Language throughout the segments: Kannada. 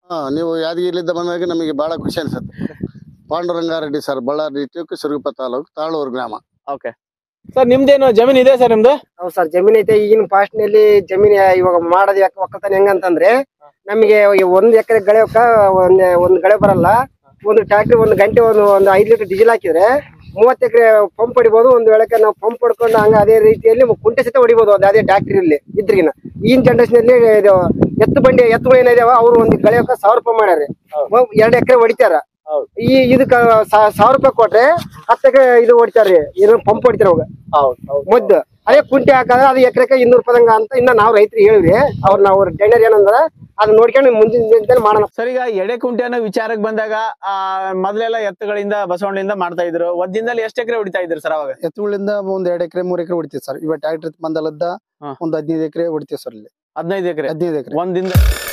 ಹಾ ನೀವು ಯಾದಗಿರಿಲಿದ್ದ ಬಂದಾಗ ನಮಗೆ ಬಹಳ ಖುಷಿ ಅನ್ಸುತ್ತೆ ಪಾಂಡುರಂಗಾರೆಡ್ಡಿ ಸರ್ ಬಳ್ಳಾರಿ ಡಿಸ್ಟಿಕ್ ಸಿರುಗುಪ್ಪ ತಾಲೂಕು ತಾಳೂರು ಗ್ರಾಮ ಓಕೆ ಸರ್ ನಿಮ್ದೇನು ಜಮೀನ್ ಇದೆ ಸರ್ ನಿಮ್ದು ಹೌದು ಸರ್ ಜಮೀನ್ ಐತೆ ಈಗಿನ ಫಾಸ್ಟ್ ನಲ್ಲಿ ಜಮೀನ್ ಇವಾಗ ಮಾಡೋದು ಯಾಕೆ ಒಕ್ಕಲ್ತನ ಹೆಂಗಂತಂದ್ರೆ ನಮಗೆ ಈ ಒಂದ್ ಎಕರೆ ಗಳೆಯಕ್ಕ ಒಂದ್ ಒಂದ್ ಗಳೆ ಬರಲ್ಲ ಒಂದು ಟ್ರಾಕ್ಟರ್ ಒಂದು ಗಂಟೆ ಒಂದು ಒಂದು ಐದು ಲೀಟರ್ ಡೀಸೆಲ್ ಹಾಕಿದ್ರೆ ಮೂವತ್ತು ಎಕರೆ ಪಂಪ್ ಹೊಡಿಬೋದು ಒಂದು ವೇಳೆಗೆ ನಾವು ಪಂಪ್ ಹೊಡ್ಕೊಂಡು ಹಂಗ ಅದೇ ರೀತಿಯಲ್ಲಿ ಕುಂಟೆ ಸಹಿತ ಹೊಡಿಬೋದು ಅದು ಅದೇ ಟ್ರಾಕ್ಟರ್ ಇಲ್ಲಿ ಇದ್ರಿಗಿನ ಈಗಿನ ಜನರೇಷನ್ ಅಲ್ಲಿ ಇದು ಎತ್ತು ಬಂಡಿ ಎತ್ತುಗಳು ಏನಿದಾವ ಅವ್ರು ಒಂದು ಗಳೆಯಕ್ಕ ಸಾವಿರ ರೂಪಾಯಿ ಮಾಡ್ಯಾರ ಎರಡು ಎಕರೆ ಹೊಡಿತಾರ ಹೌದು. ಈ ಇದಕ್ಕ ಸಾ- ಸಾವಿರ ರೂಪಾಯಿ ಕೊಟ್ರೆ ಹತ್ತು ಎಕರೆ ಇದು ಹೊಡಿತಾರ್ರಿ ಏನು ಪಂಪ್ ಹೊಡಿತಾರ ಅವಾಗ ಹೌದು ಮುದ್ದು ಅದೇ ಕುಂಟೆ ಹಾಕಂದ್ರೆ ಅದು ಎಕರೆಕ ಇನ್ನೂರು ರೂಪಾಯಿದಂಗ ಅಂತ ಇನ್ನ ನಾವು ರೈತರಿಗೆ ಹೇಳಿವಿ ಅವ್ರ ನಾವು ಟೆಂಡರ್ ಏನಂದ್ರ ಅದನ್ನ ನೋಡ್ಕೊಂಡು ಮುಂದಿನ ದಿನದಲ್ಲಿ ಮಾಡೋಣ ಸರ್ ಈಗ ಎಡೆ ಕುಂಟೆ ಅನ್ನೋ ವಿಚಾರಕ್ಕೆ ಬಂದಾಗ ಆ ಮೊದ್ಲೆಲ್ಲ ಎತ್ತುಗಳಿಂದ ಬಸವಣ್ಣಿಂದ ಮಾಡ್ತಾ ಇದ್ರು ಒದ್ದಿಂದಲ್ಲಿ ಎಷ್ಟು ಎಕರೆ ಹೊಡಿತಾ ಇದ್ರು ಸರ್ ಅವಾಗ ಎತ್ತುಗಳಿಂದ ಒಂದ್ ಎರಡ್ ಎಕರೆ ಮೂರ್ ಎಕರೆ ಹೊಡಿತೀವಿ ಸರ್ ಇವಾಗ ಟ್ರ್ಯಾಕ್ಟರ್ ಬಂದಲ್ಲದ ಹಾ. ಒಂದ್ ಹದಿನೈದು ಎಕರೆ ಹೊಡಿತೀವಿ ಸರ್ ಇಲ್ಲಿ ಹದಿನೈದು ಎಕರೆ ಹದಿನೈದು ಎಕರೆ ಒಂದಿಂದ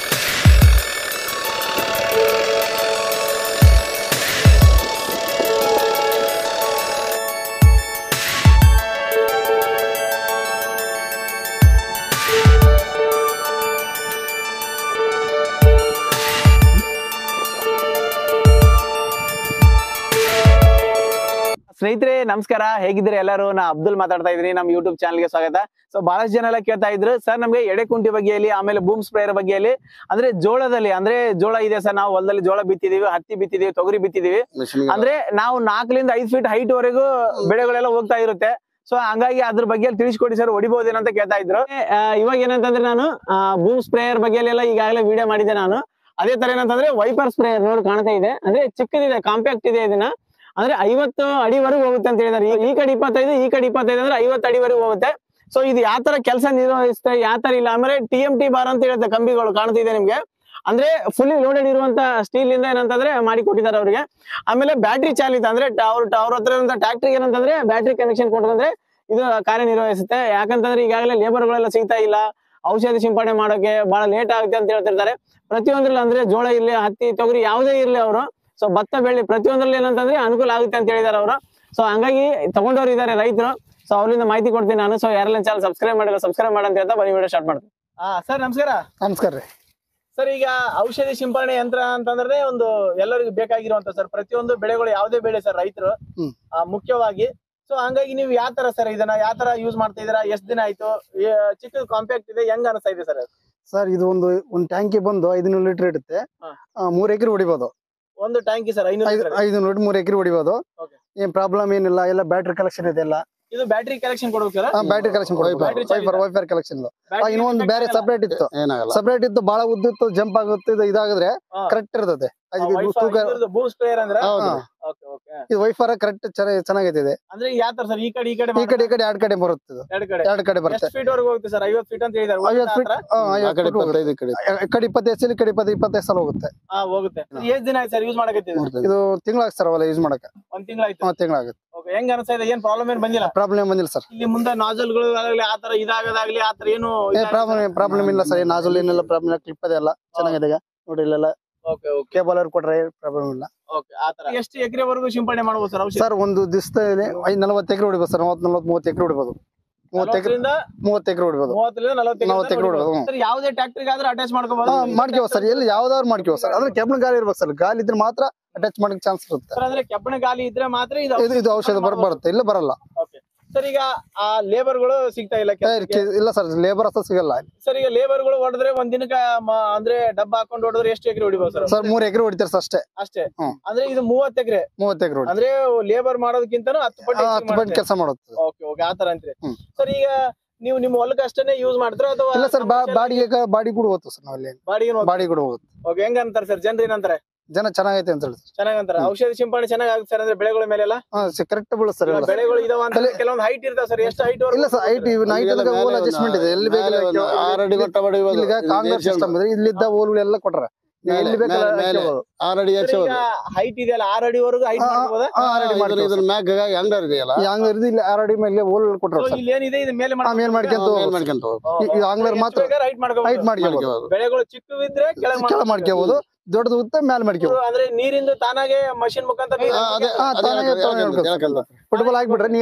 ಸ್ನೇಹಿತರೆ ನಮಸ್ಕಾರ ಹೇಗಿದ್ರೆ ಎಲ್ಲರೂ ನಾ ಅಬ್ದುಲ್ ಮಾತಾಡ್ತಾ ಇದ್ದೀನಿ ನಮ್ಮ ಯೂಟ್ಯೂಬ್ ಚಾನಲ್ಗೆ ಸ್ವಾಗತ ಸೊ ಬಹಳಷ್ಟು ಜನ ಎಲ್ಲ ಕೇಳ್ತಾ ಇದ್ರು ಸರ್ ನಮ್ಗೆ ಎಡೆ ಕುಂಟಿ ಬಗ್ಗೆಯಲ್ಲಿ ಆಮೇಲೆ ಬೂಮ್ ಸ್ಪ್ರೇಯರ್ ಬಗ್ಗೆಯಲ್ಲಿ ಅಂದ್ರೆ ಜೋಳದಲ್ಲಿ ಅಂದ್ರೆ ಜೋಳ ಇದೆ ಸರ್ ನಾವು ಹೊಲದಲ್ಲಿ ಜೋಳ ಬಿತ್ತಿದೀವಿ ಹತ್ತಿ ಬಿತ್ತಿದೀವಿ ತೊಗರಿ ಬಿತ್ತಿದೀವಿ ಮಿಷನ್ ಅಂದ್ರೆ ನಾವು ನಾಲ್ಕರಿಂದ ಐದ್ ಫೀಟ್ ಹೈಟ್ ವರೆಗೂ ಬೆಳೆಗಳೆಲ್ಲ ಹೋಗ್ತಾ ಇರುತ್ತೆ ಸೊ ಹಂಗಾಗಿ ಅದ್ರ ಬಗ್ಗೆ ತಿಳಿಸ್ಕೊಡಿ ಸರ್ ಹೊಡಿಬಹುದೇನಂತ ಕೇಳ್ತಾ ಇದ್ರು ಆ, ಇವಾಗ ಏನಂತಂದ್ರೆ ನಾನು ಬೂಮ್ ಸ್ಪ್ರೇಯರ್ ಬಗ್ಗೆ ಎಲ್ಲ ಈಗಾಗಲೇ ವಿಡಿಯೋ ಮಾಡಿದ್ದೆ ನಾನು ಅದೇ ತರ ಏನಂತಂದ್ರೆ ವೈಪರ್ ಸ್ಪ್ರೇಯರ್ ನೋಡಿ ಕಾಣ್ತಾ ಇದೆ ಅಂದ್ರೆ ಚಿಕ್ಕದಿದೆ ಕಾಂಪ್ಯಾಕ್ಟ್ ಇದೆ ಇದನ್ನ ಅಂದ್ರೆ ಐವತ್ತು ಅಡಿವರೆಗೂ ಹೋಗುತ್ತೆ ಅಂತ ಹೇಳಿದಾರೆ ಈ- ಈ ಕಡೆ ಇಪ್ಪತ್ತೈದು ಈ ಕಡೆ ಇಪ್ಪತ್ತೈದು ಅಂದ್ರೆ ಐವತ್ತು ಅಡಿವರೆಗೂ ಹೋಗುತ್ತೆ ಸೊ ಇದು ಯಾವ ತರ ಕೆಲಸ ನಿರ್ವಹಿಸುತ್ತೆ ಯಾವ ತರ ಇಲ್ಲ ಆಮೇಲೆ ಟಿ ಎಂ ಟಿ ಬಾರ್ ಅಂತ ಹೇಳುತ್ತೆ ಕಂಬಿಗಳು ಕಾಣ್ತಿದೆ ನಿಮ್ಗೆ ಅಂದ್ರೆ ಫುಲ್ಲಿ ಲೋಡೆಡ್ ಇರುವಂತ ಸ್ಟೀಲ್ ಇಂದ ಏನಂತಂದ್ರೆ ಮಾಡಿ ಕೊಟ್ಟಿದ್ದಾರೆ ಅವರಿಗೆ ಆಮೇಲೆ ಬ್ಯಾಟ್ರಿ ಚಾಲಿತ ಅಂದ್ರೆ ಅವ್ರ ಅವ್ರ ಹತ್ರ ಇರುವಂತ ಟ್ಯಾಕ್ಟ್ರಿ ಏನಂತಂದ್ರೆ ಬ್ಯಾಟ್ರಿ ಕನೆಕ್ಷನ್ ಕೊಟ್ಟಂದ್ರೆ ಇದು ಕಾರ್ಯನಿರ್ವಹಿಸುತ್ತೆ ಯಾಕಂತಂದ್ರೆ ಈಗಾಗಲೇ ಲೇಬರ್ ಗಳೆಲ್ಲ ಸಿಗ್ತಾ ಇಲ್ಲ ಔಷಧಿ ಸಿಂಪಡಣೆ ಮಾಡೋಕೆ ಬಹಳ ಲೇಟ್ ಆಗುತ್ತೆ ಅಂತ ಹೇಳ್ತಿರ್ತಾರೆ ಪ್ರತಿಯೊಂದ್ರಲ್ಲಿ ಅಂದ್ರೆ ಜೋಳ ಇರ್ಲಿ ಹತ್ತಿ ತೊಗರಿ ಯಾವುದೇ ಇರ್ಲಿ ಅವರು ಸೊ ಭತ್ತ ಬೆಳ್ಳಿ ಪ್ರತಿಯೊಂದ್ರಲ್ಲಿ ಏನಂತಂದ್ರೆ ಅನುಕೂಲ ಆಗುತ್ತೆ ಅಂತ ಹೇಳಿದಾರೆ ಅವರು ಸೊ ಹಂಗಾಗಿ ತಗೊಂಡವ್ರು ಇದಾರೆ ರೈತರು ಸೊ ಅವ್ರಿಂದ ಮಾಹಿತಿ ಕೊಡ್ತೀನಿ ನಾನು ಸೊ ಯಾರೆಲ್ಲ ಚಾನಲ್ ಸಬ್ಸ್ಕ್ರೈಬ್ ಮಾಡಿಲ್ಲ ಸಬ್ಸ್ಕ್ರೈಬ್ ಮಾಡಂತ ಹೇಳ್ತಾ ಬನ್ನಿ ವಿಡಿಯೋ ಸ್ಟಾರ್ಟ್ ಮಾಡ್ತೀನಿ ಸರ್ ನಮಸ್ಕಾರ ನಮಸ್ಕಾರ ರೀ ಸರ್ ಈಗ ಔಷಧಿ ಸಿಂಪರಣೆ ಯಂತ್ರ ಅಂತಂದ್ರೆ ಒಂದು ಎಲ್ಲರಿಗೂ ಬೇಕಾಗಿರುವಂತ ಸರ್ ಪ್ರತಿಯೊಂದು ಬೆಳೆಗಳು ಯಾವುದೇ ಬೆಳೆ ಸರ್ ರೈತರು ಹ್ಮ್. ಆ, ಮುಖ್ಯವಾಗಿ ಸೊ ಹಂಗಾಗಿ ನೀವು ಯಾವ ತರ ಸರ್ ಇದನ್ನ ಯಾವ ತರ ಯೂಸ್ ಮಾಡ್ತಾ ಇದೀರಾ ಎಷ್ಟ್ ದಿನ ಆಯ್ತು ಏ- ಚಿಕ್ಕ ಕಾಂಪ್ಯಾಕ್ಟ್ ಇದೆ ಹೆಂಗ್ ಅನಿಸ್ತಾ ಇದೆ ಸರ್ ಸರ್ ಇದು ಒಂದು ಒಂದ್ ಟ್ಯಾಂಕಿ ಬಂದು ಐದುನೂರು ಲೀಟರ್ ಇಡುತ್ತೆ ಹಾ. ಆ, ಮೂರ್ ಎಕರೆ ಹೊಡಿಬೋದು ಒಂದು ಟ್ಯಾಂಕಿ ಸರ್ ಐನೂರು ಐದು ಲೀಟರ್. ಐದುನೂರು ಲೀಟರ್ ಮೂರ್ ಎಕರೆ ಹೊಡಿಬೋದು Okay. ಏನ್ ಪ್ರಾಬ್ಲಮ್ ಏನಿಲ್ಲ ಎಲ್ಲ ಬ್ಯಾಟ್ರಿ ಕಲೆಕ್ಷನ್ ಇದೆ ಎಲ್ಲ ಇದು ಬ್ಯಾಟ್ರಿ ಕಲೆಕ್ಷನ್ ಕೊಡ್ಬೇಕು ಸರ್ ಬ್ಯಾಟ್ರಿ ಕಲೆಕ್ಷನ್ Battery ಚಾಲಿತ. ವೈಫರ್ ವೈಫರ್ ಕಲೆಕ್ಷನ್ ಇನ್ನೊಂದು ಬೇರೆ ಸಪರೇಟ್ ಇತ್ತು ಏನಾಗಲ್ಲ ಸಪರೇಟ್ ಇತ್ತು ಬಹಳ ಉದ್ದಿತ್ತು ಜಂಪ್ ಆಗುತ್ತೆ ಇದು ಇದಾಗಿದ್ರೆ ಹಾ. ಕರೆಕ್ಟ್ ಇರ್ತದೆ ಅದು ಇದು ತೂಕ ಬೂಮ್ ಸ್ಪ್ರೇಯರ್ ಅಂದ್ರೆ ಹೌದು ಹಾ. ಓಕೆ ಓಕೆ ಇದು ವೈಫರ್ ಕರೆಕ್ಟ್ ಚೆನ್ನಾಗೈತೆ ಅಂದ್ರೆ ಯಾವ ತರ ಸರ್ ಈ ಕಡೆ ಈ ಕಡೆ ಈ ಕಡೆ ಈ ಕಡೆ ಎರಡ್ ಕಡೆ ಬರುತ್ತೆ ಇದು ಎರಡು ಕಡೆ ಎರಡ್ ಕಡೆ ಬರುತ್ತೆ ಎಷ್ಟು ಫೀಟ್ ವರೆಗೂ ಹೋಗುತ್ತೆ ಸರ್ ಐವತ್ತು ಫೀಟ್ ಅಂತ ಹೇಳಿದಾರೆ ಐವತ್ತು ಫೀಟ್ ಆ ಕಡೆ ಇಪ್ಪತ್ತೈದು ಈ ಕಡೆ ಈ ಕಡೆ ಇಪ್ಪತ್ತೈದು ಸಲ ಈ ಕಡೆ ಇಪ್ಪತ್ತು ಇಪ್ಪತ್ತೈದು ಸಲ ಹೋಗುತ್ತೆ ಹಾ ಹೋಗುತ್ತೆ ಎಷ್ಟ್ ದಿನ ಆಯ್ತು ಸರ್ ಯೂಸ್ ಮಾಡಕತ್ತಿದ್ರೆ ಮೂರು ಇದು ತಿಂಗಳಾಗ ಸರ್ ಅವೆಲ್ಲ ಯೂಸ್ ಮಾಡಕ್ಕೆ ಒಂದ್ ತಿಂಗಳಾಯ್ತು ಹಾ ತಿಂಗಳಾಗುತ್ತೆ ಓಕೆ ಹೆಂಗ್ ಅನಿಸ್ತಾ ಇದೆ ಏನ್ ಪ್ರಾಬ್ಲಮ್ ಏನ್ ಬಂದಿಲ್ಲ ಪ್ರಾಬ್ಲಮ್ ಬಂದಿಲ್ಲ ಸರ್ ಇಲ್ಲಿ ಮುಂದೆ ನಾಜಲ್ಗಳು ಆಗಲಿ ಆತರ ಇದಾಗದಾಗ್ಲಿ ಆತರ ಏನು ಏ ಪ್ರಾಬ್ಲಮ್ ಪ್ರಾಬ್ಲಮ್ ಇಲ್ಲ ಸರ್ ನಾಜಲ್ ಏನಿಲ್ಲ ಪ್ರಾಬ್ಲಮ್ ಕ್ಲಿಪ್ ಇದೆ ಎಲ್ಲ ಚೆನ್ನಾಗಿದೆ ಈಗ ನೋಡಿ ಇಲ್ಲೆಲ್ಲ ಓಕೆ ಓಕೆ ಕೇಬಲ್ ಅವ್ರು ಕೊಟ್ರೆ ಪ್ರಾಬ್ಲಮ್ ಇಲ್ಲ ಓಕೆ ಆತರ ಎಷ್ಟು ಎಕರೆವರೆಗೂ ಸಿಂಪಡಣೆ ಮಾಡಬಹುದು ಸರ್ ಔಷಧಿ ಸರ್ ಒಂದು ದಿವಸದಲ್ಲಿ ಐದ್ ನಲವತ್ತು ಎಕರೆ ಹೊಡಿಬೋದು ಸರ್ ನಲವತ್ತು ನಲವತ್ತು ಮೂವತ್ತು ಎಕರೆ ಹೊಡಿಬೋದು ಮೂವತ್ತು ಎಕರೆ ನಲವತ್ತರಿಂದ ಮೂವತ್ತು ಎಕರೆ ಹೊಡಿಬೋದು ಮೂವತ್ತರಿಂದ ನಲವತ್ತು ನಲವತ್ತು ಎಕರೆ ಹೊಡಿಬೋದು ಹ್ಮ್. ಸರ್ ಯಾವುದೇ ಟ್ಯಾಕ್ಟ್ರಿಗೆ ಆದ್ರೆ ಅಟ್ಯಾಚ್ ಮಾಡ್ಕೋಬಹುದು ಹಾ ಮಾಡ್ಕೇವ ಸರ್ ಎಲ್ಲಿ ಯಾವ್ದಾದ್ರು ಮಾಡ್ಕೇವ ಸರ್ ಅಂದ್ರೆ ಕೆಬ್ಬಣ ಗಾಳಿ ಇರ್ಬೇಕು ಸರ್ ಗಾಳಿ ಇದ್ರೆ ಮಾತ್ರ ಅಟ್ಯಾಚ್ ಮಾಡಕ್ ಚಾನ್ಸ್ ಇರುತ್ತೆ ಸರ್ ಅಂದ್ರೆ ಕೆಬ್ಬಣ ಗಾಲಿ ಇದ್ರೆ ಮಾತ್ರ ಇದು ಇದು ಇದು ಔಷಧ ಬರ್ ಬರುತ್ತೆ ಇಲ್ಲ ಬರಲ್ಲ ಓಕೆ ಸರ್ ಈಗ ಆ ಲೇಬರ್ ಗಳು ಸಿಗ್ತಾ ಇಲ್ಲ ಏ, ಕೆಲ್ಸಕ್ಕೆ. ಕೆ- ಇಲ್ಲ ಸರ್ ಲೇಬರ್ ಅಷ್ಟ ಸಿಗಲ್ಲ ಸರ್ ಈಗ ಲೇಬರ್ ಗಳು ಹೊಡೆದ್ರೆ ಒಂದ್ ದಿನಕ್ಕ ಮ- ಅಂದ್ರೆ ಡಬ್ಬ ಹಾಕೊಂಡು ಹೊಡೆದ್ರೆ ಎಷ್ಟು ಎಕರೆ ಹೊಡಿಬಹುದು ಸರ್ ಸರ್ ಮೂರ್ ಎಕರೆ ಹೊಡಿತಾರೆ ಸರ್ ಅಷ್ಟೇ ಅಷ್ಟೇ ಹ್ಮ್. ಅಂದ್ರೆ ಇದು ಮೂವತ್ತು ಎಕರೆ ಮೂವತ್ತು ಎಕರೆ ಹೊಡಿ ಅಂದ್ರೆ ಲೇಬರ್ ಮಾಡೋದಕ್ಕಿಂತನೂ ಹತ್ತು ಪಟ್ಟು ಹತ್ತು ಬಂದು ಕೆಲಸ ಮಾಡುತ್ತೆ ಓಕೆ ಓಕೆ ಆತರ ಅಂತೀರಿ ಹ್ಮ್. ಸರ್ ಈಗ ನೀವು ನಿಮ್ಮ ಹೊಲಕ್ಕೆ ಅಷ್ಟೇ ಯೂಸ್ ಮಾಡ್ತೀರಾ ಅಥವಾ ಇಲ್ಲ ಸರ್ ಬಾಡಿಗೆ ಬಾಡಿ ಕೂಡ ಹೋಗುತ್ತೆ ಸರ್ ನಾವಲ್ಲಿ ಬಾಡಿಗೆ ಬಾಡಿ ಕೂಡ ಹೋಗುತ್ತೆ ಓಕೆ ಹೆಂಗ ಅಂತಾರೆ ಸರ್ ಜನರು ಏನಂತಾರೆ ಜನ ಚೆನ್ನಾಗೈತೆ ಅಂತ ಹೇಳಿ ಸರ್ ಚೆನ್ನಾಗ್ ಅಂತಾರೆ ಹ್ಮ್. ಔಷಧಿ ಸಿಂಪಡಣೆ ಚೆನ್ನಾಗ್ ಆಗುತ್ತೆ ಸರ್ ಅಂದ್ರೆ ಬೆಳೆಗಳ ಮೇಲೆಲ್ಲ ಹಾ ಕರೆಕ್ಟ್ ಬೀಳುತ್ತೆ ಸರ್ ಎಲ್ಲ ಬೆಳೆಗಳು ಇದಾವ ಅಂತ ತಲೆ- ಕೆಲವೊಂದು ಹೈಟ್ ಇರ್ತಾವ ಸರ್ ಎಷ್ಟು ಹೈಟ್ ಇಲ್ಲ ಸರ್ ಐಟಿ ನೈಟ್ ಓಲ್ ಅಡ್ಜಸ್ಟ್ಮೆಂಟ್ ಇದೆ ಎಲ್ಲಿ ಮೇಲೆ ಒಂದು ಆರು ಅಡಿ ಬೇಕಾದ್ರೆ ಕೊಟ್ಟ ಹೊಡಿಬೋದು. ಇಲ್ಲಿಗ ಇದು ಕಾಂಗ್ರೆಸ್ ಏರ್ಸೆಲ್ ಸಿಸ್ಟಮ್ ಇದೆ ಇಲ್ಲಿದ್ದ ಓಲ್ಗಳೆಲ್ಲ ಕೊಟ್ರ ನೀವು ಮೇಲೆ, ಎಲ್ಲಿ ಬೇಕಾದ್ರೆ ಮೇಲೆ, ಮೇಲೆ. ಹಾಕ್ಬೋದು. ಆರು ಅಡಿ ಈಗ ಹಚ್ಚಬಹುದು ಹೈಟ್ ಇದೆಯಲ್ಲ ಆರು ಅಡಿವರೆಗೂ ಹೈಟ್ ಹಾ, ಹಾ. ಮಾಡ್ಬೋದಾ ಹಾ, ಆರಡಿ ಮಾಡ್ಬೋದು ಇದ್ರ ಮ್ಯಾಗ ಅಂಡರ್ ಇದೆಯಲ್ಲ ಈ ಆಂಗ್ಲರ್ ಇಲ್ಲಿ ಆರಡಿ ಮೇಲೆ ಓಲ್ ಕೊಟ್ರ So, ಸರ್ ಇಲ್ಲಿ ಏನಿದೆ ಇದು ಮೇಲೆ ಆ, ಮೇಲ್ ಮಾಡ್ಕೊಂತ ಮೇಲ್ ಹೋಗ್ಬೋದು. ಮಾಡ್ಕೊಂತ ಹೋಗ್ಬೋದು. ಈ- ಈ ಆಂಗ್ಲರ್ ಮಾತ್ರ ಹೈಟ್ ಹೈಟ್ ಮಾಡ್ಕೋಬಹುದು ಮಾಡ್ಕೋಬಹುದು ಮಾಡ್ಕೋಬೋದು. ಬೆಳೆಗಳು ಚಿಕ್ಕವಿದ್ರೆ ಕೆಳಗ್ ಕೆಳ ಮಾಡ್ಕೋಬಹುದು ದೊಡ್ಡದು ಉತ್ತ ಮ್ಯಾಲ್ ಮಾಡ್ಕೋಬಹುದು ಅಂದ್ರೆ ನೀರಿಂದು ತಾನಾಗೆ ಮಷಿನ್ ಮುಖಾಂತರ ನೀರು ಹಾ, ಅದೇ ಹಾಕ್ಬೇಕು. ಹಾ, ಅದೇ ತಾನೇ ಹೇಳ್ಕೊಂಡು- ತಾನೇ ಹೇಳ್ಕೊಂಡು- ಹೇಳ್ಕೊಂಡು. ಹೇಳ್ಕೊಂಡು. ಫುಟ್ಬಾಲ್ ಹಾಕ್ಬಿಟ್ರೆ ನೀರಿದ್ರೆ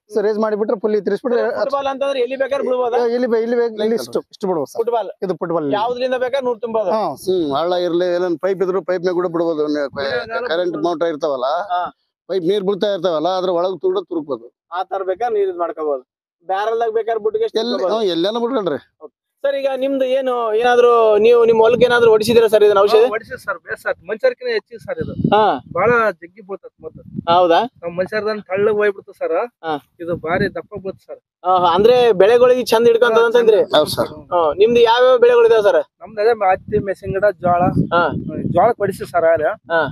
ಸೊ ರೇಸ್ ಮಾಡಿಬಿಟ್ರೆ ಫುಲ್ ತಿರ್ಸ್ಬಿಟ್ರೆ ಫುಟ್ಬಾಲ್ ಅಂತಂದ್ರೆ ಎಲ್ಲಿ ಬೇಕಾದ್ರೆ ಬಿಡ್ಬೋದಾ ಇಲ್ಲಿ ಬೇ- ಇಲ್ಲಿ ಬೇ- ಇಲ್ಲಿ ಇಷ್ಟು ಇಷ್ಟು ಬಿಡ್ಬೋದು ಸರ್ ಫುಟ್ಬಾಲ್ ಇದು ಫುಟ್ಬಾಲ್ ಯಾವ್ದ್ರಿಂದ ಬೇಕಾದ್ರೆ ನೂರ್ ತುಂಬೋದು ಹಾ ಹ್ಮ್ ಹಳ್ಳ ಇರ್ಲಿ ಏನೇನ್ ಪೈಪ್ ಇದ್ರು ಪೈಪ್ ಮೇಲೆ ಕೂಡ ಬಿಡ್ಬೋದು ಕರೆಂಟ್ ಮೋಟರ್ ಇರ್ತಾವಲ್ಲ ಹಾ. ಪೈಪ್ ನೀರ್ ಬೀಳ್ತಾ ಇರ್ತಾವಲ್ಲ ಅದ್ರ ಒಳಗ್ ತುರ್ಡ ತುರುಕ್ಬೋದು ಆ ತರ ಬೇಕಾದ್ರೆ ನೀರ್ ಇದ್ ಮಾಡ್ಕೋಬಹುದು ಬ್ಯಾರಲ್ದಾಗ ಬೇಕಾದ್ರೆ ಬಿಟ್ಟಿಗೆ ಎಲ್ಲಿ ಹ್ಮ್, ಎಲ್ಲಾನು ಬಿಡ್ಕೊಳ್ರಿ ಸರ್ ಈಗ ನಿಮ್ದು ಏನು ಏನಾದ್ರು ನೀವು ನಿಮ್ ಹೊಲಕ್ಕೆ ಏನಾದ್ರು ಹೊಡಿಸಿದಿರಾ ಸರ್ ಇದನ್ನ ಔಷಧಿ ಹೊಡಿಸಿ ಸರ್ ಬೇಸಾತ್ ಮನುಷ್ಯರ್ಕಿನ ಹೆಚ್ಚಿಗೆ ಸರ್ ಇದು ಹಾ ಬಹಳ ಜಗ್ಗಿ ಬೀಳ್ತತ್ ಮೊದ್ಲು ಹೌದಾ ನಮ್ ಮನುಷ್ಯರ್ದನ್ ತಳ್ಳಗ್ ಹೋಗ್ಬಿಡ್ತು ಸರ್ ಹಾ. ಇದು ಬಾರಿ ದಪ್ಪ ಬೀಳ್ತು ಸರ್ ಆ, ಅಂದ್ರೆ ಬೆಳೆಗಳಿಗೆ ಚಂದ ಹಿಡ್ಕೊಂತದ ಅಂತಂದ್ರಿ ಹೌದ್ ಸರ್ ಹಾ, ನಿಮ್ದು ಯಾವ್ಯಾವ ಬೆಳೆಗಳಿದಾವ ಸರ್ ನಮ್ದು ಅದೇ ಹತ್ತಿ ಮೆಣಸಿನ ಗಿಡ ಜೋಳ ಹಾ. ಜೋಳ ಹೊಡಿಸಿ ಸರ್ ಅಲ್ಲಿ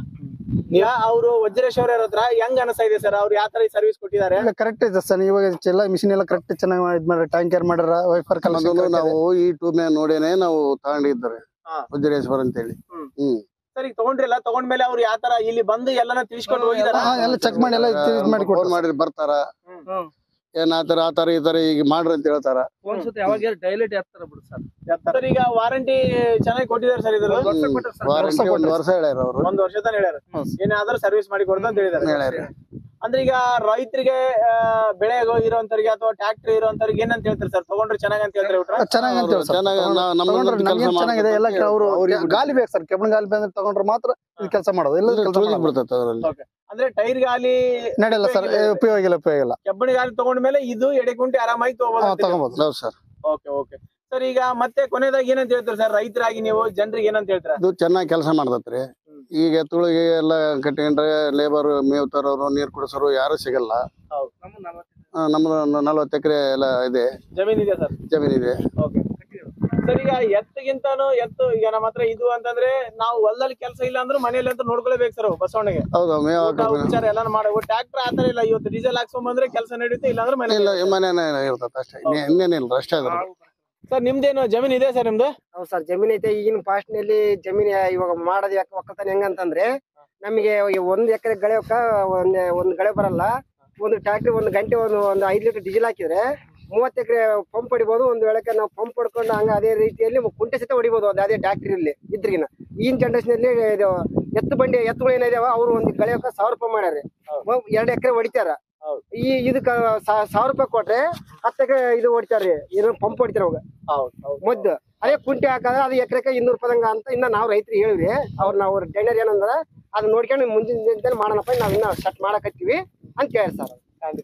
ಈಗ ಅವರು ವಜ್ರೇಶ್ ಅವ್ರ ಹತ್ರ ಹೆಂಗ್ ಅನಿಸ್ತಾ ಇದೆ ಸರ್ ಅವ್ರು ಯಾವ ತರ ಸರ್ವಿಸ್ ಕೊಟ್ಟಿದ್ದಾರೆ ಕರೆಕ್ಟ್ ಇದೆ ಸರ್ ಇವಾಗ ಎಲ್ಲ ಮಿಷಿನ್ ಎಲ್ಲ ಕರೆಕ್ಟ್ ಚೆನ್ನಾಗಿ ಇದ್ ಮಾಡ್ಯಾರ ಟ್ಯಾಂಕರ್ ಮಾಡ್ಯಾರ ವೈಫರ್ ಮೊದಲು ನಾವು ಈ ಟ್ಯೂಬ್ ಮ್ಯಾಗ ನೋಡೇನೆ ನಾವು ತಗೊಂಡಿದ್ದಾರೆ ಹಾ. ವಜ್ರೇಶ್ವರ ಅಂತ ಹೇಳಿ ಹ್ಮ್. ಹ್ಮ್ ಸರ್ ಈಗ ತಗೊಂಡ್ರಿಲ್ಲ ತಗೊಂಡ್ಮೇಲೆ ಅವ್ರು ಯಾವ ತರ ಇಲ್ಲಿ ಬಂದು ಎಲ್ಲಾನ ತಿಳಿಸ್ಕೊಂಡು ಹೋಗಿದಾರ ಎಲ್ಲ ಚೆಕ್ ಮಾಡಿ ಎಲ್ಲ ಇದ್ ಮಾಡಿ ಫೋನ್ ಕೊಡ್ತಾರೆ ಮಾಡಿ ಬರ್ತಾರ ಹ್ಮ್ ಏನ್ ಆತರ ಆತರ ಈ ತರ ಈಗ ಮಾಡ್ರಿ ಅಂತ ಹೇಳ್ತಾರ ಫೋನ್ ಸತಿ ಯಾವಾಗ ಡೈಲೆಟ್ ಎತ್ತರ ಬಿಡು ಸರ್ ಸರ್ ಈಗ ವಾರಂಟಿ ಚೆನ್ನಾಗಿ ಕೊಟ್ಟಿದ್ದಾರೆ ಸರ್ ಇದ್ರ ಒಂದ್ ವರ್ಷ ಕೊಟ್ಟಾರ ಸರ್ ವಾರಂಟಿ ಒಂದ್ ವರ್ಷ ಹೇಳ್ಯಾರ ಅವ್ರು ಒಂದ್ ವರ್ಷ ತಾನೆ ಹೇಳ್ಯಾರ ಹ್ಮ್. ಏನಾದ್ರೂ ಸರ್ವಿಸ್ ಮಾಡಿ ಕೊಡ್ತಾ ಅಂತ ಹೇಳಿದಾರೆ ಹೇಳ್ಯಾರ ಅಂದ್ರೆ ಈಗ ರೈತರಿಗೆ ಆ, ಬೆಳೆ ಇರೋಂತವ್ರಿಗೆ ಅಥವಾ ಟ್ಯಾಕ್ಟ್ರಿ ಇರೋಂತವ್ರಿಗೆ ಏನಂತ ಹೇಳ್ತಾರೆ ಸರ್ ತಗೊಂಡ್ರೆ ಚೆನ್ನಾಗಿ ಅಂತ ಹೇಳ್ತಾರೆ ಬಿಟ್ರೆ ಚೆನ್ನಾಗಿ ಅಂತ ಹೇಳಿ ಸರ್ ಚೆನ್ನಾಗಿ ನಾವು ನಮ್ಮ ತಗೊಂಡ್ರೆ ಕೆಲಸ ನಮ್ಗೇನ್ ಚೆನ್ನಾಗಿದೆ ಎಲ್ಲ ಅವರು ಅವ್ರಿಗೆ ಗಾಲಿ ಬೇಕು ಸರ್ ಕೆಬ್ಬಣ ಗಾಲಿ ಬಂದ್ರೆ ತಗೊಂಡ್ರೆ ಮಾತ್ರ ಇದು ಕೆಲಸ ಮಾಡೋದು ಇಲ್ಲ ಕೆಲಸ ತುಳಿದ್ ಬಿಡ್ತೈತೆ ಅದ್ರಲ್ಲಿ ಅಂದ್ರೆ ಟೈರ್ ಗಾಲಿ ನಡೆಯಲ್ಲ ಸರ್ ಉಪಯೋಗ ಇಲ್ಲ ಉಪಯೋಗ ಇಲ್ಲ ಕೆಬ್ಬಣಿ ಗಾಲಿ ತಗೊಂಡ್ಮೇಲೆ ಇದು ಎಡೆ ಕುಂಟಿ ಆರಾಮಾಗಿ ಹಾ, ತಗೋಬಹುದು ತಗೋಬಹುದು ಹೌದು ಸರ್ ಓಕೆ ಓಕೆ ಸರ್ ಈಗ ಮತ್ತೆ ಕೊನೆದಾಗಿ ಏನಂತ ಹೇಳ್ತಾರೆ ಸರ್ ರೈತರಾಗಿ ನೀವು ಜನರಿಗೆ ಏನಂತ ಹೇಳ್ತೀರಾ ಇದು ಚೆನ್ನಾಗಿ ಕೆಲಸ ಮಾಡ್ತೈತ್ರಿ ಈಗ ತುಳಿಗೆ ಎಲ್ಲ ಕಟ್ಕೊಂಡ್ರೆ ಲೇಬರ್ ಮೇವ್ ತರೋರು ನೀರ್ ಕುಡಿಸೋರು ಯಾರು ಸಿಗಲ್ಲ ನಮ್ಮ ನಲ್ವತ್ತು ಆ, ನಮ್ದು ನಲ್ವತ್ತು ಎಕರೆ ಎಲ್ಲ ಇದೆ ಜಮೀನ್ ಇದೆ ಸರ್ ಜಮೀನ್ ಇದೆ ಓಕೆ ಸರ್ ಈಗ ಎತ್ತಿಗಿಂತಾನು ಎತ್ತು ಈಗ ನಮ್ಮ ಹತ್ರ ಇದು ಅಂತಂದ್ರೆ ನಾವು ಹೊಲದಲ್ಲಿ ಕೆಲಸ ಇಲ್ಲ ಅಂದ್ರೆ ಮನೇಲಿ ಅಂತ ನೋಡ್ಕೊಳ್ಬೇಕು ಸರ್ ಬಸವಣ್ಣಗೆ ಹೌದು ಮೇವ್ ಊಟ, ಹಾಕೋದು ಉಪಚಾರ ಎಲ್ಲಾನು ಮಾಡಬೇಕು ಟ್ರ್ಯಾಕ್ಟರ್ ಆತರ ಇಲ್ಲ ಇವತ್ತು ಡೀಸೆಲ್ ಹಾಕ್ಸ್ಕೊಂಡ್ ಬಂದ್ರೆ ಕೆಲಸ ನಡೆಯುತ್ತೆ ಇಲ್ಲ ಅಂದ್ರೆ ಮನೆ ಇಲ್ಲ ಮನೇನೆ ಇರ್ತೈತೆ ಅಷ್ಟೇ ಇನ್ನೇ- ಇನ್ನೇನಿಲ್ಲ ಅಷ್ಟೇ ಅದ್ರ ಸರ್ ನಿಮ್ದೇನು ಜಮೀನ್ ಇದೆ ಸರ್ ನಿಮ್ದು ಹೌದು ಸರ್ ಜಮೀನ್ ಐತೆ ಈಗಿನ ಫಾಸ್ಟ್ ನಲ್ಲಿ ಜಮೀನ್ ಇವಾಗ ಮಾಡೋದು ಯಾಕೆ ಒಕ್ಕಲ್ತನ ಹೆಂಗಂತಂದ್ರೆ ನಮಗೆ ಒಂದ್ ಎಕರೆ ಗಳೇಕ ಒಂದ್ ಒಂದ್ ಗಳೆ ಬರಲ್ಲ ಒಂದು ಟ್ರ್ಯಾಕ್ಟರ್ ಒಂದು ಗಂಟೆ ಒಂದು ಒಂದು ಐದು ಲೀಟರ್ ಡೀಸೆಲ್ ಹಾಕಿದ್ರೆ ಮೂವತ್ತು ಎಕರೆ ಪಂಪ್ ಹೊಡಿಬೋದು ಒಂದು ವೇಳೆಗೆ ನಾವು ಪಂಪ್ ಹೊಡ್ಕೊಂಡು ಹಂಗ ಅದೇ ರೀತಿಯಲ್ಲಿ ಕುಂಟೆ ಸಹಿತ ಹೊಡಿಬೋದು ಅದು ಅದೇ ಟ್ರ್ಯಾಕ್ಟರ್ ಇಲ್ಲಿ ಇದ್ರಿಗಿನ ಈಗಿನ ಜನರೇಷನ್ ಅಲ್ಲಿ ಇದು ಎತ್ತು ಬಂಡಿ ಎತ್ತುಗಳು ಏನಿದಾವ ಅವ್ರು ಒಂದು ಗಳೇಕ ಸಾವಿರ ರೂಪಾಯಿ ಮಾಡ್ಯಾರ ಎರಡು ಎಕರೆ ಹೊಡಿತಾರ ಹೌದು. ಈ ಇದಕ್ಕ ಸಾ- ಸಾವಿರ ರೂಪಾಯಿ ಕೊಟ್ರೆ ಹತ್ತು ಎಕರೆ ಇದು ಹೊಡಿತಾರ್ರಿ ಏನು ಪಂಪ್ ಹೊಡಿತಾರ ಅವಾಗ ಮುದ್ದು ಅದೇ ಕುಂಟೆ ಹಾಕಿದ್ರೆ ಅದು ಎಕರೆಕ ಇನ್ನೂರು ರೂಪಾಯಿದಂಗ ಅಂತ ಇನ್ನ ನಾವು ರೈತರಿಗೆ ಹೇಳಿವ್ರಿ ಅವ್ರ ನಾವು ಟೆಂಡರ್ ಏನಂದ್ರ ಅದನ್ನ ನೋಡ್ಕೊಂಡು ಮುಂದಿನ ದಿನದಲ್ಲಿ ಮಾಡೋಣಪ್ಪ ನಾವ್ ಇನ್ನ ಸ್ಟಾರ್ಟ್ ಮಾಡಕತ್ತೀವಿ ಅಂತ ಹೇಳಿ ಸರ್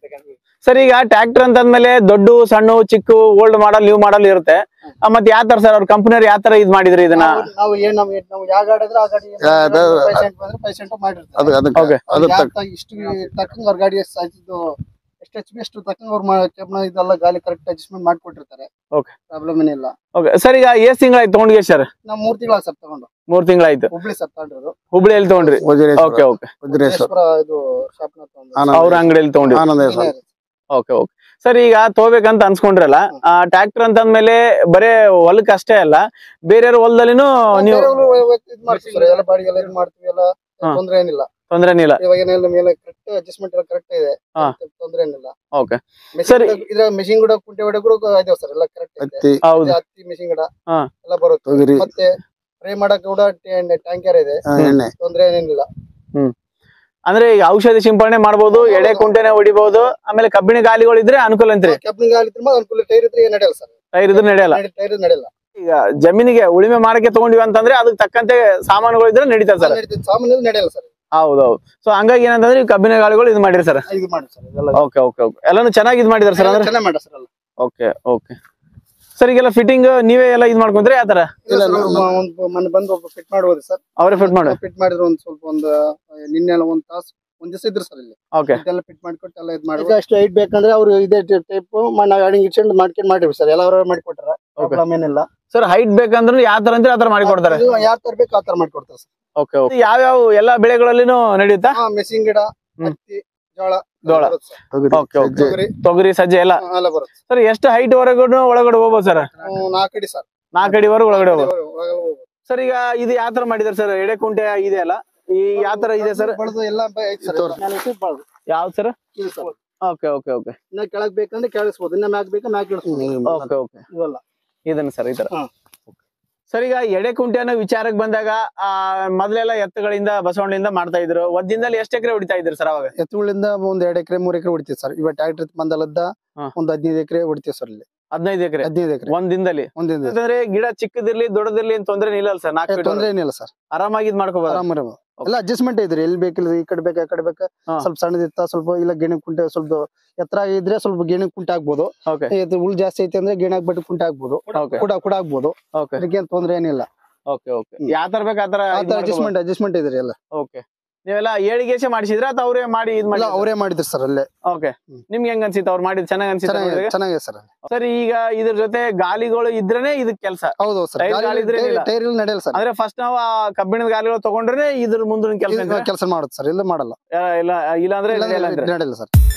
ಸರ್ ಈಗ ಟ್ರ್ಯಾಕ್ಟರ್ ಅಂತಂದ್ಮೇಲೆ ದೊಡ್ಡ ಸಣ್ಣ ಚಿಕ್ಕ ಓಲ್ಡ್ ಮಾಡಲ್ ನ್ಯೂ ಮಾಡಲ್ ಇರುತ್ತೆ ಆ, ಮತ್ತೆ ಯಾವ ತರ ಸರ್ ಅವ್ರ ಕಂಪನಿಯವ್ರು ಯಾವ ತರ ಇದ್ ಮಾಡಿದ್ರಿ ಇದನ್ನ ನಾವು- ನಾವು ಏನ್ ನಾವು ನಾವು ಯಾವ ಗಾಡಿ ಇದ್ರೆ ಆ ಗಾಡಿ ಯಾ, ಅದು- ಪೇಷಂಟ್ ಬಂದ್ರೆ ಪೇಷಂಟ್ ಮಾಡಿರ್ತಾರೆ ಅದು ಅದಕ್ಕೆ Okay. ಅದ್ರ ಯಾವ ತಕ್ಕ ತ- ಇಷ್ಟು ತಕ್ಕಂಗ ಅವ್ರ ಗಾಡಿ ಎಷ್ಟು ಇದು ಎಷ್ಟು ಎಚ್ ಪಿ ಎಷ್ಟು ತಕ್ಕಂಗ ಅವ್ರ ಕೆಬ್ನ ಇದೆಲ್ಲ ಗಾಲಿ ಕರೆಕ್ಟ್ ಅಡ್ಜಸ್ಟ್ಮೆಂಟ್ ಮಾಡ್ಕೊಟ್ಟಿರ್ತಾರೆ Okay. ಪ್ರಾಬ್ಲಮ್ ಏನಿಲ್ಲ ಓಕೆ ಸರ್ ಈಗ ಎಷ್ಟ್ ತಿಂಗಳಾಯ್ತು ತಗೊಂಡ್ಗೆ ಸರ್ ನಾವು ಮೂರ್ ತಿಂಗಳ ಸರ್ ತಗೊಂಡು ಮೂರ್ ತಿಂಗಳಾಯ್ತು ಹುಬ್ಳಿ ಸರ್ ತಗೊಂಡಿರೋದು ಹುಬ್ಳಿಯಲ್ಲಿ ತಗೊಂಡ್ರಿ ವಜ್ರೇಶ್ವರ ಓಕೆ ಓಕೆ ವಜ್ರೇಶ್ವರ ವಜ್ರೇಶ್ವರ ಇದು ಶಾಪ್ನ ತಗೊಂಡು ಆನಂದ ಅವ್ರ ಅಂಗಡಿಯಲ್ಲಿ ತಗೊಂಡ್ರಿ ಆನಂದೇಶ್ವರ ಓಕೆ ಓಕೆ ಸರ್ ಈಗ ತಗೋಬೇಕಂತ ಅನ್ಸ್ಕೊಂಡ್ರಲ್ಲ ಟ್ರ್ಯಾಕ್ಟರ್ ಅಂತಂದ್ಮೇಲೆ ಬರೇ ಹೊಲಕ್ ಅಷ್ಟೇ ಅಲ್ಲ ಬೇರೆಯವ್ರ ಹೊಲದಲ್ಲಿನೂ ನೀವು ಇದು ಮಾಡ್ತೀವಿ ಸರ್ ಎಲ್ಲ ಬಾಡಿಗೆಲ್ಲ ಇದು ಮಾಡ್ತೀವಿ ಎಲ್ಲ ಹಾ. ತೊಂದ್ರೆ ಏನಿಲ್ಲ ತೊಂದ್ರೆ ಏನಿಲ್ಲ ಇವಾಗ ಏನೆಲ್ಲ ಮೇಲೆ ಕರೆಕ್ಟ್ ಅಡ್ಜಸ್ಟ್ಮೆಂಟ್ ಎಲ್ಲ ಕರೆಕ್ಟ್ ಇದೆ ಹಾ. ತೊಂದ್ರೆ ಏನಿಲ್ಲ ಓಕೆ Machine ಸರಿ. ಕೂಡ- ಇದ್ರ ಮೆಷಿನ್ ಕೂಡ ಕುಂಟೆ ಹೊಡೆ ಕೂಡ ಇದಾವೆ ಸರ್ ಎಲ್ಲ ಕರೆಕ್ಟ್ ಇದೆ ಹತ್ತಿ ಹೌದು ಹತ್ತಿ ಮೆಷಿನ್ ಗಿಡ ಹಾ. ಎಲ್ಲ ಬರುತ್ತೆ ತೊಗರಿ ಮತ್ತೆ ಫ್ರೈ ಮಾಡಕ್ ಕೂಡ ಟ್ಯಾಂಕರ್ ಇದೆ ಆ, ಎಣ್ಣೆ ತೊಂದ್ರೆ ಏನಿಲ್ಲ ಅಂದ್ರೆ ಈಗ ಔಷಧಿ ಸಿಂಪಡಣೆ ಮಾಡ್ಬೋದು ಎಡೆ ಕುಂಟೆನೆ ಹೊಡಿಬಹುದು ಆಮೇಲೆ ಕಬ್ಬಿಣ ಗಾಲಿಗಳು ಇದ್ರೆ ಅನುಕೂಲ ಅಂತ್ರಿ ಕೆಬ್ಬಿನ ಗಾಲಿ ಇದ್ರೆ ಅನುಕೂಲ ಟೈರ್ ಇದ್ರೆ ಏನ್ ನಡೆಯಲ್ಲ ಸರ್ ಟೈರ್ ಇದ್ರೆ ನಡೆಯಲ್ಲ ಟೈರ್ ನಡೆಯಲ್ಲ ಈಗ ಜಮೀನಿಗೆ ಉಳಿಮೆ ಮಾಡಕ್ಕೆ ತಗೊಂಡಿವಿ ಅಂತಂದ್ರೆ ಅದಕ್ಕೆ ತಕ್ಕಂತೆ ಸಾಮಾನುಗಳು ಇದ್ರೆ ನಡೀತದೆ ಸರ್ ನಡೀತದೆ ಸಾಮಾನ್ಯ ನಡೆಯಲ್ಲ ಸರ್ ಹೌದೌದು ಸೊ ಹಂಗಾಗಿ ಏನಂತಂದ್ರೆ ಈ ಕಬ್ಬಿನ ಗಾಲಿಗಳು ಇದು ಮಾಡಿರಿ ಸರ್ ಇದು ಮಾಡಿ ಸರ್ ಇದೆಲ್ಲ ಓಕೆ ಓಕೆ ಓಕೆ ಎಲ್ಲಾನು ಚೆನ್ನಾಗಿ ಇದು ಮಾಡಿದಾರೆ ಸರ್ ಅಂದ್ರೆ ಚೆನ್ನಾಗಿ ಮಾಡ ಸರ್ ಎಲ್ಲ ಓಕೆ ಓಕೆ ಸರ್ ಈಗೆಲ್ಲ ಫಿಟ್ಟಿಂಗ್ ನೀವೇ ಎಲ್ಲ ಇದು ಮಾಡ್ಕೊಂಡ್ರೆ ಯಾವ ತರ ಇಲ್ಲ ಸರ್ ಒಂದು ಮನೆ ಬಂದು ಒಬ್ಬ ಫಿಟ್ ಮಾಡ್ಬೋದು ಸರ್ ಅವರೇ ಫಿಟ್ ಮಾಡಿ ಫಿಟ್ ಮಾಡಿದ್ರೆ ಒಂದ್ ಸ್ವಲ್ಪ ಒಂದು ನಿನ್ನೆ ಎಲ್ಲ ಒಂದ್ ತಾಸು ಒಂದ್ ದಿವಸ ಇದ್ರು ಸರ್ ಇಲ್ಲಿ ಓಕೆ ಇದೆಲ್ಲ ಫಿಟ್ ಮಾಡ್ಕೊಟ್ಟು ಎಲ್ಲ ಇದು ಮಾಡಿ ಅಷ್ಟು ಹೈಟ್ ಬೇಕಂದ್ರೆ ಅವ್ರು ಇದೇ ಟೈಪ್ ನಾವು ಗಾಡಿ ಇಟ್ಕೊಂಡು ಮಾಡ್ಕೊಂಡು ಮಾಡಿವಿ ಸರ್ ಎಲ್ಲ ಅವ್ರ ಮಾಡಿಕೊಟ್ರ ಪ್ರಾಬ್ಲಮ್ ಏನಿಲ್ಲ ಸರ್ ಹೈಟ್ ಬೇಕಂದ್ರೆ ಯಾವ ತರ ಅಂದ್ರೆ ಆ ತರ ಮಾಡಿ ಕೊಡ್ತಾರೆ ಯಾವ ತರ ಬೇಕು ಆ ತರ ಮಾಡ್ಕೊಡ್ತಾರೆ ಸರ್ ಓಕೆ ಓಕೆ ಯಾವ್ಯಾವ ಎಲ್ಲಾ ಬೆಳೆಗಳಲ್ಲಿನೂ ನಡೆಯುತ್ತಾ ಹಾ ಮೆಣಸಿನ ಗಿಡ ಹ್ಮ್. ಹತ್ತಿ ಜೋಳ ಜೋಳ. ಬರುತ್ತೆ sir. ತೊಗರಿ Okay, okay. ಸಜ್ಜೆ. ತೊಗರಿ ತೊಗರಿ ಸಜ್ಜೆ ಎಲ್ಲ ಹಾ, ಎಲ್ಲ ಬರುತ್ತೆ ಸರ್ ಎಷ್ಟು ಹೈಟ್ ವರೆಗೂ ಒಳಗಡೆ ಹೋಗ್ಬೋದು ಸರ್ ಹ್ಮ್, ನಾಲ್ಕು ಅಡಿ ಸರ್ ನಾಲ್ಕು ಅಡಿವರೆಗೂ ಒಳಗಡೆ ಹೋಗ್ಬೋದು ಒಳಗೆ ಹೋಗ್ಬೋದು. ಸರ್ ಈಗ ಇದು ಯಾವ ತರ ಮಾಡಿದಾರೆ ಸರ್ ಎಡೆ ಕುಂಟೆ ಇದೆ ಅಲ್ಲ ಈ ಯಾವ ತರ ಇದೆ ಸರ್ ಬಳ್ದು ಎಲ್ಲ ಬ- ಐತೆ ಸರ್ ತೋರ್ಸಿ. ಮೇಲೆ ಇಟ್ಟು ಬಳ್ದು. ಯಾವ್ದು ಸರ್ ಇದು ಸರ್ ಓಕೆ ಓಕೆ ಓಕೆ ಇನ್ನ ಕೆಳಗ್ ಬೇಕಂದ್ರೆ ಕೆಳಗಿಸ್ಬೋದು ಇನ್ನ ಮ್ಯಾಕ್ ಬೇಕಾ ಮ್ಯಾಕ್ ಇಳಿಸ್ಬೋದು ಓಕೆ ಓಕೆ ಇವೆಲ್ಲ ಇದನ್ನ ಸರ್ ಈ ತರ ಹಾ. ಸರ್ ಈಗ ಎಡೆ ಕುಂಟೆ ಅನ್ನೋ ವಿಚಾರಕ್ಕೆ ಬಂದಾಗ ಆ ಮೊದಲೆಲ್ಲ ಎತ್ತುಗಳಿಂದ ಬಸವಣ್ಣಿಂದ ಮಾಡ್ತಾ ಇದ್ರು ಒಂದಿನದಲ್ಲಿ ಎಷ್ಟು ಎಕರೆ ಹೊಡಿತಾ ಇದ್ರು ಸರ್ ಅವಾಗ ಎತ್ತುಗಳಿಂದ ಒಂದ್ ಎರಡ್ ಎಕರೆ ಮೂರ್ ಎಕರೆ ಹೊಡಿತೀವಿ ಸರ್ ಇವಾಗ ಟ್ರ್ಯಾಕ್ಟರ್ ಬಂದಲ್ಲದ ಹಾ. ಒಂದ್ ಹದಿನೈದು ಎಕರೆ ಹೊಡಿತೀವಿ ಸರ್ ಇಲ್ಲಿ ಹದಿನೈದು ಎಕರೆ ಹದಿನೈದು ಎಕರೆ ಒಂದ್ ದಿನದಲ್ಲಿ ಒಂದಿಂದ ಯಾಕಂದ್ರೆ ಗಿಡ ಚಿಕ್ಕದಿರ್ಲಿ ದೊಡ್ಡದಿರ್ಲಿ ಏನ್ ತೊಂದ್ರೆ ನಿಲ್ಲಲ್ಲ ಸರ್ ನಾಲ್ಕು ಫೀಟ್ ತೊಂದ್ರೆ ಏನಿಲ್ಲ ಸರ್ ಆರಾಮಾಗಿ ಇದ್ ಮಾಡ್ಕೋಬಹುದು ಆರಾಮ ಎಲ್ಲ ಅಡ್ಜಸ್ಟ್ಮೆಂಟ್ ಇದ್ರಿ ಎಲ್ಲಿ ಬೇಕಿಲ್ಲ ಈ ಕಡೆ ಬೇಕಾ ಆ ಕಡೆ ಬೇಕಾ ಹಾ. ಸ್ವಲ್ಪ ಸಣ್ಣದಿತ್ತ ಸ್ವಲ್ಪ ಇಲ್ಲ ಗೆಣಿ ಕುಂಟೆ ಸ್ವಲ್ಪ ಎತ್ತರ ಇದ್ರೆ ಸ್ವಲ್ಪ ಗೆಣಿ ಕುಂಟೆ ಆಗ್ಬೋದು ಓಕೆ ಇದು ಹುಲ್ ಜಾಸ್ತಿ ಐತಿ ಅಂದ್ರೆ ಗೆಣಿ ಹಾಕ್ಬಿಟ್ಟು ಕುಂಟೆ ಆಗ್ಬೋದು ಓಕೆ ಕೂಡ ಕೂಡ ಆಗ್ಬೋದು ಓಕೆ ಅದಕ್ಕೇನ್ ತೊಂದ್ರೆ ಏನಿಲ್ಲ ಓಕೆ ಓಕೆ ಹ್ಮ್. ಯಾವ ತರ ಬೇಕು ಆತರ ಆತರ ಅಡ್ಜಸ್ಟ್ಮೆಂಟ್ ಅಡ್ಜಸ್ಟ್ಮೆಂಟ್ ಇದ್ರಿ ಎಲ್ಲ ಓಕೆ ನೀವೆಲ್ಲ ಏಳಿಗೆಸೆ ಮಾಡಿಸಿದ್ರ ಅಥವಾ ಅವರೇ ಮಾಡಿ ಇದ್ ಎಲ್ಲ ಮಾಡಿ ಅವರೇ ಮಾಡಿದ್ರು ಸರ್ ಅಲ್ಲೇ ಓಕೆ ಹ್ಮ್. ನಿಮ್ಗೆ ಹೆಂಗ್ ಅನ್ಸಿತ್ತು ಅವ್ರು ಮಾಡಿದ್ ಚೆನ್ನಾಗ್ ಚೆನ್ನಾಗಿ ಅನ್ಸಿತ್ತು ಚೆನ್ನಾಗಿದೆ ಸರ್ ಸರ್ ಈಗ ಇದ್ರ ಜೊತೆ ಗಾಲಿಗಳು ಇದ್ರೇನೆ ಇದಕ್ ಕೆಲಸ ಹೌದು ಸರ್ ಟೈರ್ ಗಾಳಿ ಇದ್ರೆ ಏನಿಲ್ಲ. ಟೈರ್ ಇಲ್ಲ ನಡೆಯಲ್ಲ ಸರ್ ಅಂದ್ರೆ ಫಸ್ಟ್ ನಾವು ಆ ಕಬ್ಬಿಣದ ಗಾಲಿಗಳು ತಗೊಂಡ್ರೆ ಇದ್ರ ಮುಂದಿನ ಕೆಲಸ ಕೆಲಸ ಮಾಡುತ್ತೆ ಸರ್ ಇಲ್ಲ ಮಾಡಲ್ಲ ಇಲ್ಲ ಇಲ್ಲ ಅಂದ್ರೆ ಇಲ್ಲ ನಡೆಯಲ್ಲ ಅಂದ್ರೆ ನಡೆಯಲ್ಲ ಸರ್